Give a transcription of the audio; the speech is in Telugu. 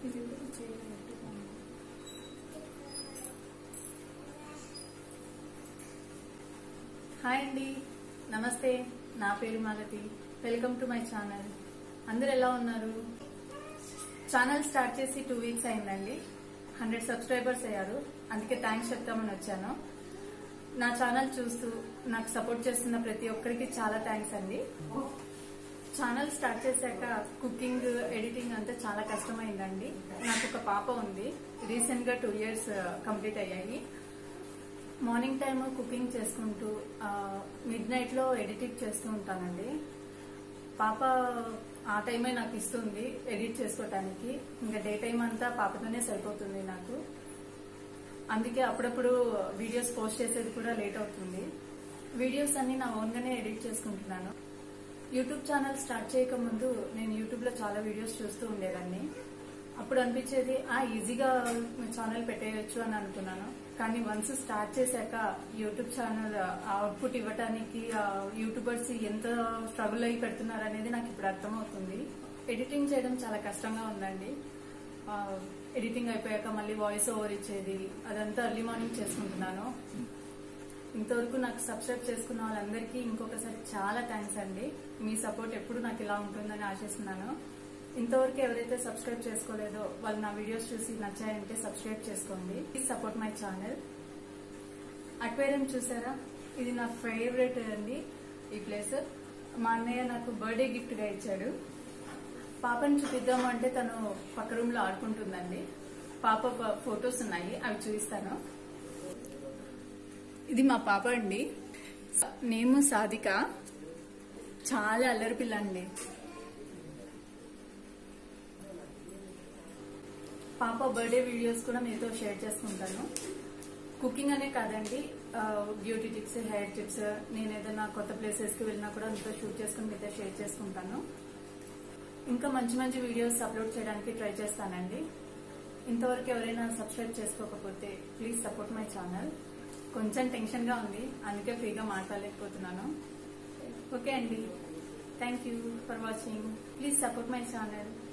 ఇది కూడా చేయగలుగుతాను హాయ్ అండి నమస్తే నా పేరు Malathi welcome to my channel అందరు ఎలా ఉన్నారు ఛానల్ స్టార్ట్ చేసి టూ వీక్స్ అయిందండి హండ్రెడ్ సబ్స్క్రైబర్స్ అయ్యారు అందుకే థ్యాంక్స్ చెప్తామని వచ్చాను నా ఛానల్ చూస్తూ నాకు సపోర్ట్ చేస్తున్న ప్రతి ఒక్కరికి చాలా థ్యాంక్స్ అండి ఛానల్ స్టార్ట్ చేశాక కుకింగ్ ఎడిటింగ్ అంతా చాలా కష్టమైందండి నాకు ఒక పాప ఉంది రీసెంట్ గా టూ ఇయర్స్ కంప్లీట్ అయ్యాయి మార్నింగ్ టైం కుకింగ్ చేసుకుంటూ మిడ్ నైట్ లో ఎడిటింగ్ చేస్తూ ఉంటానండి పాప ఆ టైమే నాకు ఇస్తుంది ఎడిట్ చేసుకోవటానికి ఇంకా డే టైం అంతా పాపతోనే సరిపోతుంది నాకు అందుకే అప్పుడప్పుడు వీడియోస్ పోస్ట్ చేసేది కూడా లేట్ అవుతుంది వీడియోస్ అన్ని నా ఓన్ గానే ఎడిట్ చేసుకుంటున్నాను యూట్యూబ్ ఛానల్ స్టార్ట్ చేయక ముందు నేను యూట్యూబ్ లో చాలా వీడియోస్ చూస్తూ ఉండేదాన్ని అప్పుడు అనిపించేది ఆ ఈజీగా ఛానల్ పెట్టేయచ్చు అని అనుకున్నాను కానీ వన్స్ స్టార్ట్ చేశాక యూట్యూబ్ ఛానల్ అవుట్పుట్ ఇవ్వటానికి యూట్యూబర్స్ ఎంత స్ట్రగుల్ అయి పెడుతున్నారు అనేది నాకు ఇప్పుడు అర్థమవుతుంది ఎడిటింగ్ చేయడం చాలా కష్టంగా ఉందండి ఆ, ఎడిటింగ్ అయిపోయాక మళ్ళీ వాయిస్ ఓవర్ ఇచ్చేది అదంతా ఎర్లీ మార్నింగ్ చేసుకుంటున్నాను ఇంతవరకు నాకు సబ్స్క్రైబ్ చేసుకున్న వాళ్ళందరికీ ఇంకొకసారి చాలా థ్యాంక్స్ అండి మీ సపోర్ట్ ఎప్పుడు నాకు ఇలా ఉంటుందని ఆశిస్తున్నాను ఇంతవరకు ఎవరైతే సబ్స్క్రైబ్ చేసుకోలేదో వాళ్ళు నా వీడియోస్ చూసి నచ్చాయంటే సబ్స్క్రైబ్ చేసుకోండి please support my channel aquarium చూసారా ఇది నా ఫేవరెట్ అండి ఈ ప్లేస్ మా అన్నయ్య నాకు బర్త్డే గిఫ్ట్ గా ఇచ్చాడు పాపని చూపిద్దాము అంటే తను పక్క రూమ్ లో ఆడుకుంటుందండి పాప ఫొటోస్ ఉన్నాయి అవి చూపిస్తాను ఇది మా పాప అండి నేము సాధిక చాలా అల్లరి పిల్ల అండి పాప బర్త్డే వీడియోస్ కూడా మీతో షేర్ చేసుకుంటాను కుకింగ్ అనే కాదండి బ్యూటీ టిప్స్ హెయిర్ టిప్స్ నేను ఏదైనా కొత్త ప్లేసెస్ కి వెళ్ళినా కూడా మీతో షూట్ చేసుకుని మీతో షేర్ చేసుకుంటాను ఇంకా మంచి మంచి వీడియోస్ అప్లోడ్ చేయడానికి ట్రై చేస్తానండి ఇంతవరకు ఎవరైనా సబ్స్క్రైబ్ చేసుకోకపోతే ప్లీజ్ సపోర్ట్ మై ఛానల్ కొంచెం టెన్షన్ గా ఉంది అందుకే ఫ్రీగా మాట్లాడలేకపోతున్నాను ఓకే అండి thank you for watching please support my channel